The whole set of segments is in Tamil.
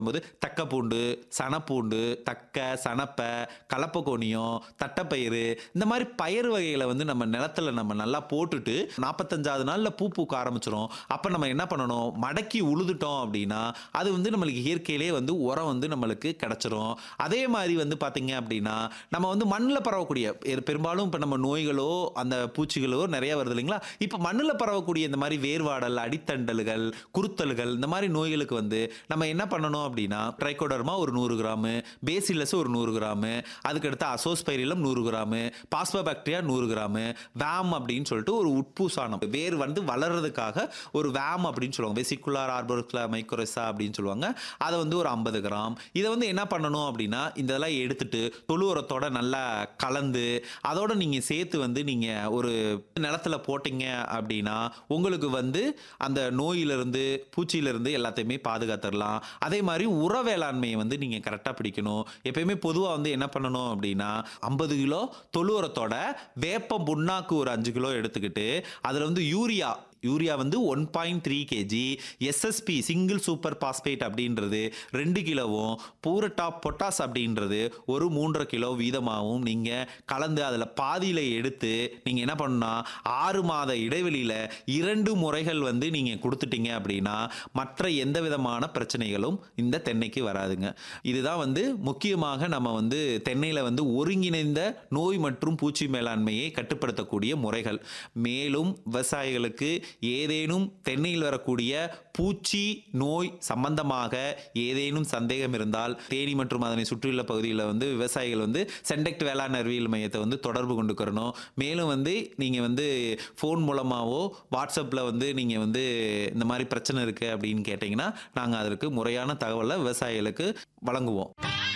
போது தக்கப்பூண்டு சனப்பூண்டு தக்க சனப்பை கலப்பக்கோணியம் தட்டைப்பயிறு இந்த மாதிரி பயிர் வகைகளை வந்து நம்ம நிலத்துல நம்ம நல்லா போட்டுட்டு நாற்பத்தஞ்சாவது நாளில் பூ பூக்க ஆரம்பிச்சிடும் அப்போ நம்ம என்ன பண்ணணும் மடக்கி உழுதுட்டோம் அப்படின்னா அது வந்து நம்மளுக்கு இயற்கையிலே வந்து உரம் வந்து நம்மளுக்கு கிடைச்சிரும் அதே மாதிரி வந்து பார்த்தீங்க அப்படின்னா நம்ம வந்து மண்ணில் பரவக்கூடிய எ- பெரும்பாலும் இப்போ நம்ம நோய்களோ அந்த பூச்சிகளோ நிறைய வருது இல்லைங்களா இப்போ மண்ணில் பரவக்கூடிய இந்த மாதிரி வேர்வாடல் அடித்தண்டல்கள் குருத்தல்கள் இந்த மாதிரி நோய்களுக்கு வந்து நம்ம என்ன பண்ணணும் அப்படின்னா ட்ரைகோடர்மா ஒரு நூறு கிராமு பேசிலஸ் ஒரு நூறு கிராமு அதுக்கடுத்து அசோஸ்பைரிலம் நூறு கிராமு பாஸ்போபாக்டீரியா நூறு கிராமு வேம் அப்படின்னு சொல்லிட்டு ஒரு உட்பூசானம் வேர் வந்து வளர்றதுக்காக ஒரு வேம் அப்படின்னு சொல்லுவாங்க வெசிகுலார் ஆர்போர்க்லா மைக்ரோசா அப்படின்னு சொல்லுவாங்க அதை வந்து ஒரு ஐம்பது கிராம் இதை வந்து என்ன பண்ணணும் அப்படின்னா இந்த இதெல்லாம் எடுத்துட்டு தொழு உரத்தோட நல்லா கலந்து அதோட நீங்கள் சேர்த்து வந்து நீங்கள் ஒரு நிலத்துல போட்டீங்க அப்படின்னா உங்களுக்கு வந்து அந்த நோயிலிருந்து பூச்சியிலிருந்து எல்லாத்தையுமே பாதுகாத்துடலாம் அதே மாதிரி உர வேளாண்மையை வந்து நீங்கள் கரெக்டாக பிடிக்கணும் எப்பயுமே பொதுவாக வந்து என்ன பண்ணணும் அப்படின்னா ஐம்பது கிலோ தொழு உரத்தோட வேப்பம் புண்ணாக்கு ஒரு அஞ்சு கிலோ எடுத்துக்கிட்டு அதில் வந்து யூரியா யூரியா வந்து one point three KG SSP single super phosphate அப்படின்றது ரெண்டு கிலோவும் பூரட்டாப் பொட்டாஸ் அப்படின்றது ஒரு மூன்றரை கிலோ வீதமாகவும் நீங்கள் கலந்து அதில் பாதியில் எடுத்து நீங்கள் என்ன பண்ணணும்னா ஆறு மாத இடைவெளியில் இரண்டு முறைகள் வந்து நீங்கள் கொடுத்துட்டீங்க அப்படின்னா மற்ற எந்த விதமான பிரச்சனைகளும் இந்த தென்னைக்கு வராதுங்க இதுதான் வந்து முக்கியமாக நம்ம வந்து தென்னையில் வந்து ஒருங்கிணைந்த நோய் மற்றும் பூச்சி மேலாண்மையை கட்டுப்படுத்தக்கூடிய முறைகள் மேலும் விவசாயிகளுக்கு ஏதேனும் தென்னையில் வரக்கூடிய பூச்சி நோய் சம்பந்தமாக ஏதேனும் சந்தேகம் இருந்தால் தேனி மற்றும் அதனை சுற்றியுள்ள பகுதியில் வந்து விவசாயிகள் வந்து சென்டெக்ட் வேளாண் அறிவியல் மையத்தை வந்து தொடர்பு கொண்டுக்கிறணும் மேலும் வந்து நீங்கள் வந்து ஃபோன் மூலமாகவோ வாட்ஸ்அப்பில் வந்து நீங்கள் வந்து இந்த மாதிரி பிரச்சனை இருக்குது அப்படின்னு கேட்டிங்கன்னா நாங்கள் அதற்கு முறையான தகவலை விவசாயிகளுக்கு வழங்குவோம்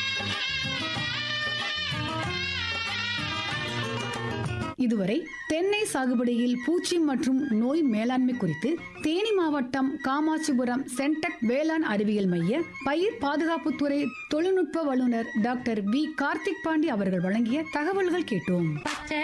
இதுவரை தென்னை சாகுபடியில் பூச்சி மற்றும் நோய் மேலாண்மை குறித்து தேனி மாவட்டம் காமாட்சிபுரம் சென்டெக் வேளாண் அறிவியல் மைய பயிர் பாதுகாப்புத்துறை தொழில்நுட்ப வல்லுநர் டாக்டர் வி கார்த்திக் பாண்டி அவர்கள் வழங்கிய தகவல்கள் கேட்டோம் பச்சை